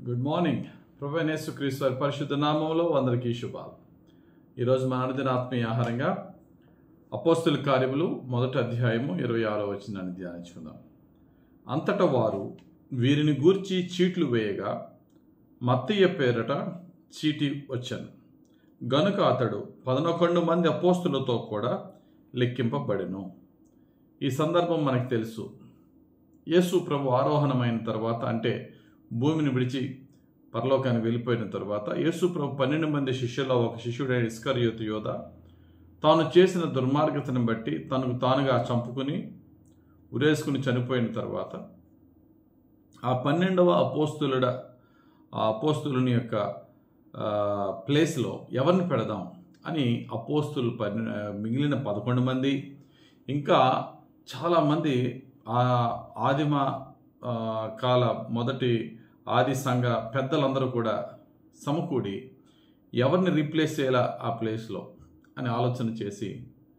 good morning ప్రభు క్రీస్తు వారి పరిశుద్ధ నామంలో అందరికీ శుభాలు ఈరోజు మన అనుదిన ఆత్మీయ ఆహారంగా అపోస్తుల కార్యములు మొదటి అధ్యాయము ఇరవై ఆరో వచ్చిందని ధ్యానించుకుందాం అంతటా వారు వీరిని గూర్చి చీట్లు వేయగా మత్తయ్య పేరట చీటి వచ్చాను గనుక అతడు పదనొకండు మంది అపోస్తులతో కూడా లెక్కింపబడెను ఈ సందర్భం మనకు తెలుసు యేసు ప్రభు ఆరోహణమైన తర్వాత అంటే భూమిని విడిచి పరలోకానికి వెళ్ళిపోయిన తర్వాత యేసు ప్రభు పన్నెండు మంది శిష్యుల్లో ఒక శిష్యుడైన ఇస్కరియోతు యోధ తాను చేసిన దుర్మార్గతను బట్టి తనకు తానుగా చంపుకుని ఉరేసుకుని చనిపోయిన తర్వాత ఆ పన్నెండవ అపోస్తులుడ ఆ అపోస్తులుని యొక్క ఆ, ప్లేస్లో ఎవరిని పెడదాం అని అపోస్తులు పన్నె మిగిలిన పదకొండు మంది ఇంకా చాలామంది ఆ ఆదిమ ఆ, కాల మొదటి ఆది సంఘ పెద్దలందరూ కూడా సమకూడి ఎవరిని రీప్లేస్ చేయాలా ఆ ప్లేస్లో అని ఆలోచన చేసి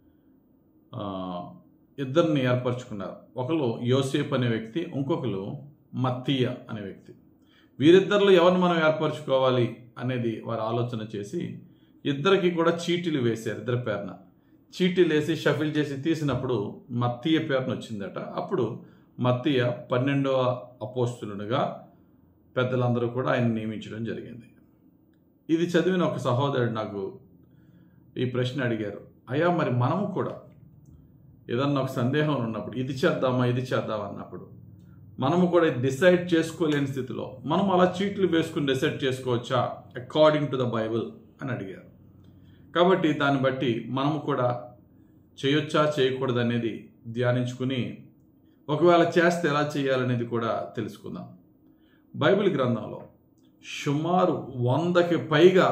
ఆ, ఇద్దరిని ఏర్పరచుకున్నారు ఒకరు యోసేప్ అనే వ్యక్తి ఇంకొకరు మత్తీయ అనే వ్యక్తి వీరిద్దరిలో ఎవరిని మనం ఏర్పరచుకోవాలి అనేది వారు ఆలోచన చేసి ఇద్దరికి కూడా చీటీలు వేశారు ఇద్దరి పేరున చీటీలు వేసి షఫిల్ చేసి తీసినప్పుడు మత్తీయ పేరున వచ్చిందట అప్పుడు మత్తీయ పన్నెండవ అపోస్తులునిగా పెద్దలందరూ కూడా ఆయన నియమించడం జరిగింది ఇది చదివిన ఒక సహోదరుడు నాకు ఈ ప్రశ్న అడిగారు అయ్యా మరి మనము కూడా ఏదన్నా ఒక సందేహం ఉన్నప్పుడు ఇది చేద్దామా ఇది చేద్దామా అన్నప్పుడు మనము కూడా డిసైడ్ చేసుకోలేని స్థితిలో మనం అలా చీట్లు వేసుకుని డిసైడ్ చేసుకోవచ్చా అకార్డింగ్ టు ద బైబిల్ అని అడిగారు కాబట్టి దాన్ని బట్టి మనము కూడా చేయొచ్చా చేయకూడదు అనేది ధ్యానించుకుని ఒకవేళ చేస్తే ఎలా చేయాలనేది కూడా తెలుసుకుందాం బైబిల్ గ్రంథంలో సుమారు వందకి పైగా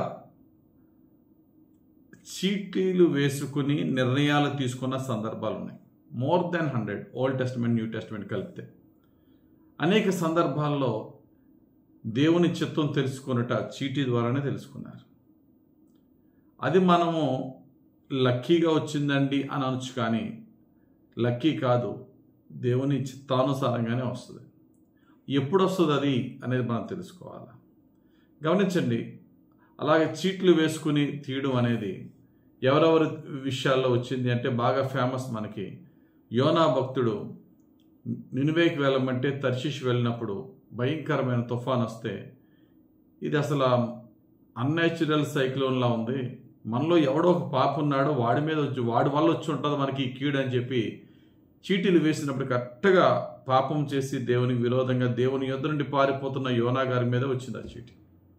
చీటీలు వేసుకుని నిర్ణయాలు తీసుకున్న సందర్భాలు ఉన్నాయి more than hundred old testament new testament కలిపితే అనేక సందర్భాల్లో దేవుని చిత్తం తెలుసుకున్నట చీటీ ద్వారానే తెలుసుకున్నారు అది మనము లక్కీగా వచ్చిందండి అని అనొచ్చు కానీ లక్కీ కాదు దేవుని చిత్తానుసారంగానే వస్తుంది ఎప్పుడు వస్తుంది అది అనేది మనం తెలుసుకోవాలి గమనించండి అలాగే చీట్లు వేసుకుని తీయడం అనేది ఎవరెవరి విషయాల్లో వచ్చింది అంటే బాగా ఫేమస్ మనకి యోనా భక్తుడు నినువేకి వెళ్ళమంటే తర్షిష్ వెళ్ళినప్పుడు భయంకరమైన తుఫాన్ వస్తే ఇది అసలు అన్యాచురల్ సైక్లోన్లా ఉంది మనలో ఎవడో ఒక పాప ఉన్నాడో వాడి మీద వచ్చి వాడి వల్ల వచ్చి ఉంటుంది మనకి ఈ కీడు అని చెప్పి చీటీలు వేసినప్పుడు కరెక్ట్గా పాపం చేసి దేవునికి విరోధంగా దేవుని యొద్ద నుండి పారిపోతున్న యోనా గారి మీద వచ్చింది ఆ చీటీ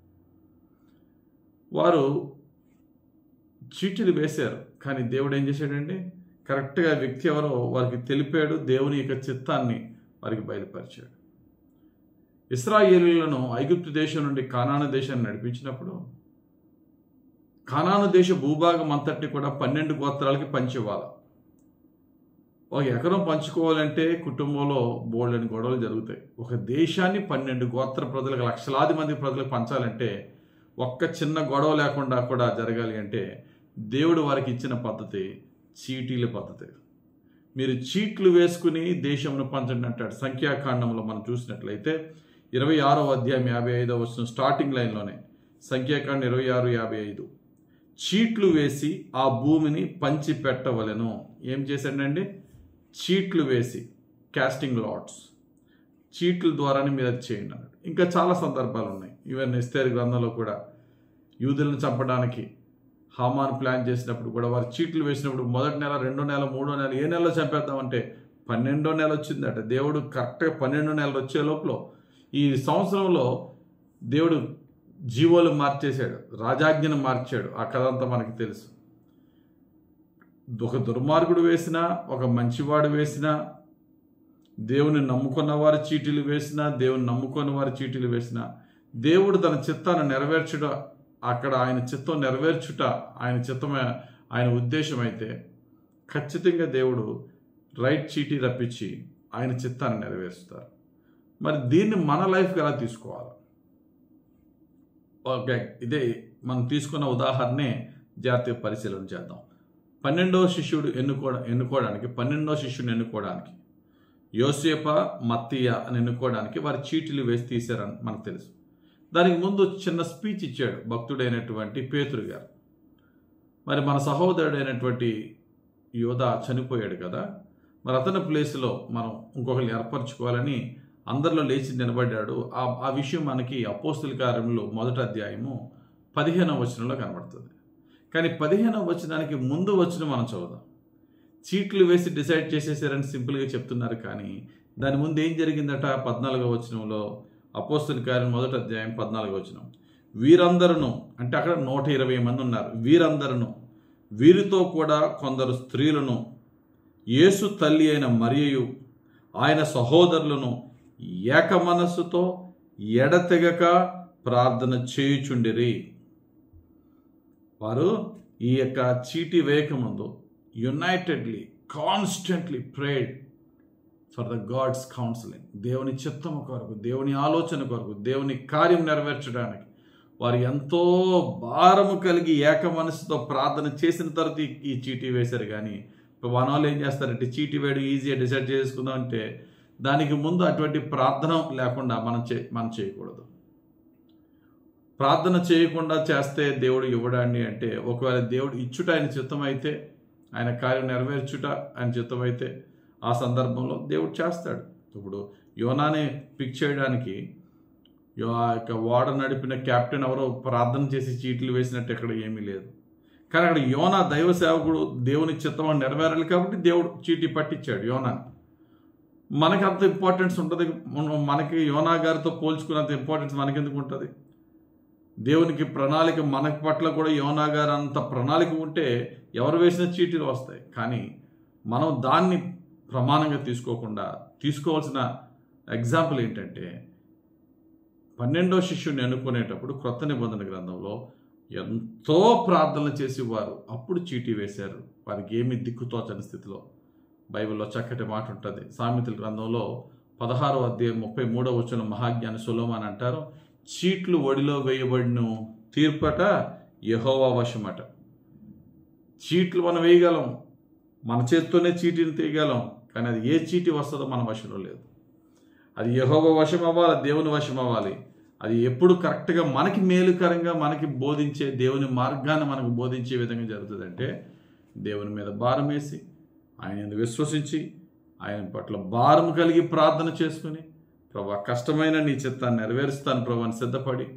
వారు చీటీలు వేశారు కానీ దేవుడు ఏం చేశాడండి కరెక్ట్గా వ్యక్తి ఎవరో వారికి తెలిపాడు దేవుని యొక్క చిత్తాన్ని వారికి బయలుపరిచాడు ఇస్రాయేలీలను ఐగుప్తు దేశం నుండి కానాను దేశాన్ని నడిపించినప్పుడు కానాను దేశ భూభాగం అంతటి కూడా పన్నెండు గోత్రాలకి పంచివ్వాలి ఒక ఎకరం పంచుకోవాలంటే కుటుంబంలో బోల్డెని గొడవలు జరుగుతాయి ఒక దేశాన్ని పన్నెండు గోత్ర ప్రజలకు లక్షలాది మంది ప్రజలకు పంచాలంటే ఒక్క చిన్న గొడవ లేకుండా కూడా జరగాలి అంటే దేవుడు వారికి ఇచ్చిన పద్ధతి చీటీల పద్ధతి మీరు చీట్లు వేసుకుని దేశంను పంచండి అంటాడు సంఖ్యాకాండంలో మనం చూసినట్లయితే ఇరవై ఆరో అధ్యాయం యాభై ఐదో వచ్చిన స్టార్టింగ్ లైన్లోనే సంఖ్యాకాండం ఇరవై ఆరు యాభై ఐదు చీట్లు వేసి ఆ భూమిని పంచి పెట్టవలెను ఏం చేశాడండి చీట్లు వేసి కాస్టింగ్ లాట్స్ చీట్ల ద్వారానే మీరు అది చేయండి అన్నాడు ఇంకా చాలా సందర్భాలు ఉన్నాయి ఈవెన్ ఎస్తేర్ గ్రంథంలో కూడా యూదులను చంపడానికి హామాన్ ప్లాన్ చేసినప్పుడు కూడా వారు చీట్లు వేసినప్పుడు మొదటి నెల రెండో నెల మూడో నెల ఏ నెలలో చంపేద్దామంటే పన్నెండో నెల వచ్చిందట దేవుడు కరెక్ట్గా పన్నెండో నెలలు వచ్చే లోపల ఈ సంవత్సరంలో దేవుడు జీవోలు మార్చేశాడు రాజాజ్ఞను మార్చాడు ఆ కథ అంతా మనకి తెలుసు ఒక దుర్మార్గుడు వేసినా ఒక మంచివాడు వేసినా దేవుని నమ్ముకున్న వారి చీటీలు వేసినా దేవుని నమ్ముకున్న వారి చీటీలు వేసినా దేవుడు తన చిత్తాన్ని నెరవేర్చుట అక్కడ ఆయన చిత్తం నెరవేర్చుట ఆయన చిత్తమే ఆయన ఉద్దేశం అయితే ఖచ్చితంగా దేవుడు రైట్ చీటీ రప్పించి ఆయన చిత్తాన్ని నెరవేరుస్తారు మరి దీన్ని మన లైఫ్కి ఎలా తీసుకోవాలి ఓకే ఇదే మనం తీసుకున్న ఉదాహరణే జాతీయ పరిశీలన చేద్దాం పన్నెండవ శిష్యుడు ఎన్నుకో ఎన్నుకోవడానికి పన్నెండవ శిష్యుని ఎన్నుకోవడానికి యోసేప మత్తీయ అని ఎన్నుకోవడానికి వారి చీటీలు వేసి తీశారని మనకు తెలుసు దానికి ముందు చిన్న స్పీచ్ ఇచ్చాడు భక్తుడైనటువంటి పేతురు గారు మరి మన సహోదరుడైనటువంటి యోధ చనిపోయాడు కదా మరి అతని ప్లేస్లో మనం ఇంకొకరిని ఏర్పరచుకోవాలని అందరిలో లేచి నిలబడ్డాడు ఆ ఆ విషయం మనకి అపోస్తుల కార్యంలో మొదటి అధ్యాయము పదిహేనవ వచనంలో కనబడుతుంది కానీ పదిహేనవ వచనానికి ముందు వచ్చిన మనం చదువుదాం చీట్లు వేసి డిసైడ్ చేసేసారని సింపుల్గా చెప్తున్నారు కానీ దాని ముందు ఏం జరిగిందట పద్నాలుగో వచనంలో అపోస్తుల కార్యం మొదటి అధ్యాయం పద్నాలుగో వచనం వీరందరూ అంటే అక్కడ నూట ఇరవై మంది ఉన్నారు వీరందరూ వీరితో కూడా కొందరు స్త్రీలను యేసు తల్లి అయిన మరియయు ఆయన సహోదరులను ఏక మనస్సుతో ఎడతెగక ప్రార్థన చేయుచుండిరి వారు ఈ యొక్క చీటి వేయకముందు unitedly constantly prayed for the God's counselling దేవుని చిత్తము కొరకు దేవుని ఆలోచన కొరకు దేవుని కార్యం నెరవేర్చడానికి వారు ఎంతో భారము కలిగి ఏక మనసుతో ప్రార్థన చేసిన తర్వాత ఈ- ఈ చీటీ వేశారు కానీ ఇప్పుడు మన వాళ్ళు ఏం చేస్తారంటే చీటీ వేయడం ఈజీగా డిసైడ్ చేసుకుందాం అంటే దానికి ముందు అటువంటి ప్రార్థన లేకుండా మనం చే మనం చేయకూడదు ప్రార్థన చేయకుండా చేస్తే దేవుడు ఇవ్వడాన్ని అంటే ఒకవేళ దేవుడు ఇచ్చుట ఆయన చిత్తం అయితే ఆయన కార్యం నెరవేర్చుట ఆయన చిత్తం అయితే ఆ సందర్భంలో దేవుడు చేస్తాడు ఇప్పుడు యోనాని పిక్ చేయడానికి యో- ఆ యొక్క ఓడ నడిపిన కెప్టెన్ ఎవరో ప్రార్థన చేసి చీట్లు వేసినట్టు ఎక్కడ ఏమీ లేదు కానీ అక్కడ యోనా దైవ సేవకుడు దేవుని చిత్తం అని నెరవేరాలి కాబట్టి దేవుడు చీటీ పట్టించాడు యోనాని మనకి అంత ఇంపార్టెన్స్ ఉంటుంది మన- మనకి యోనా గారితో పోల్చుకున్నంత ఇంపార్టెన్స్ మనకెందుకు ఉంటుంది దేవునికి ప్రణాళిక మన పట్ల కూడా యోనా గారు అంత ప్రణాళిక ఉంటే ఎవరు వేసిన చీటీలు వస్తాయి కానీ మనం దాన్ని ప్రమాణంగా తీసుకోకుండా తీసుకోవాల్సిన ఎగ్జాంపుల్ ఏంటంటే పన్నెండో శిష్యుని ఎన్నుకునేటప్పుడు క్రొత్త నిబంధన గ్రంథంలో ఎంతో ప్రార్థనలు చేసి వారు అప్పుడు చీటీ వేశారు వారికి ఏమి దిక్కుతోచని స్థితిలో బైబిల్లో చక్కటి మాట ఉంటుంది సామెతల గ్రంథంలో పదహారో అధ్యాయం ముప్పై మూడో వచ్చిన మహాజ్ఞాని సులోమాన్ అంటారు చీట్లు ఒడిలో వేయబడిన తీర్పట యహోవా వశమట చీట్లు మనం వేయగలం మన చేత్తోనే చీటీని తీయగలం కానీ అది ఏ చీటీ వస్తుందో మన వశంలో లేదు అది యహోవ వశం అవ్వాలి దేవుని వశం అవ్వాలి అది ఎప్పుడు కరెక్ట్గా మనకి మేలుకరంగా మనకి బోధించే దేవుని మార్గాన్ని మనకు బోధించే విధంగా జరుగుతుందంటే దేవుని మీద భారం వేసి ఆయన యందు విశ్వసించి ఆయన పట్ల భారం కలిగి ప్రార్థన చేసుకుని ప్రభా కష్టమైన నీ చిత్తాన్ని నెరవేరుస్తాను ప్రభు అని సిద్ధపడి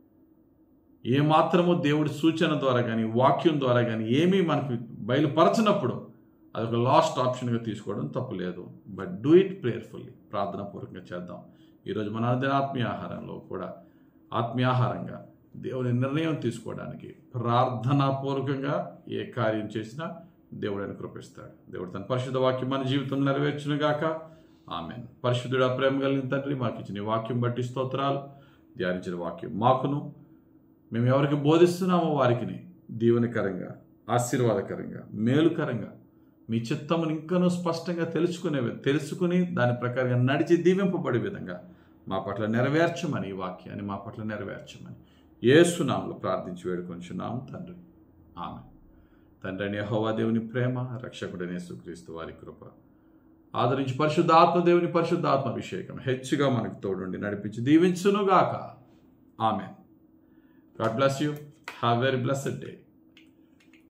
ఏ మాత్రము దేవుడి సూచన ద్వారా కానీ వాక్యం ద్వారా కానీ ఏమీ మనకు బయలుపరచినప్పుడు అదొక లాస్ట్ ఆప్షన్గా తీసుకోవడం తప్పు లేదు బట్ డూ ఇట్ ప్రేయర్ఫుల్లీ ప్రార్థన పూర్వకంగా చేద్దాం ఈరోజు మన అనుదిన ఆత్మీయ ఆహారంలో కూడా ఆత్మీయాహారంగా దేవుని నిర్ణయం తీసుకోవడానికి ప్రార్థనాపూర్వకంగా ఏ కార్యం చేసినా దేవుడు ఆయన కృపిస్తాడు దేవుడు తన పరిశుద్ధ వాక్యం మన జీవితం నెరవేర్చునుగాక ఆమెన్ పరిశుద్ధుడా ప్రేమ కలిగిన తండ్రి మాకు ఇచ్చిన ఈ వాక్యం బట్టి స్తోత్రాలు ధ్యానించిన వాక్యం మాకును మేము ఎవరికి బోధిస్తున్నామో వారికి దీవెనకరంగా ఆశీర్వాదకరంగా మేలుకరంగా మీ చిత్తమును ఇంకనూ స్పష్టంగా తెలుసుకునే వి- తెలుసుకుని దాని ప్రకారంగా నడిచి దీవింపబడే విధంగా మా పట్ల నెరవేర్చమని ఈ వాక్యాన్ని మా పట్ల నెరవేర్చమని ఏసునామలు ప్రార్థించి వేడుకొంచున్నాం తండ్రి ఆమె తండ్రి అనే హోవా దేవుని ప్రేమ రక్షకుడనే సుక్రీస్తు వారి కృప ఆదరించి పరిశుద్ధాత్మ దేవుని పరిశుద్ధాత్మ అభిషేకం హెచ్చుగా మనకు తోడుండి నడిపించి దీవించునుగాక ఆమె God bless you have very blessed day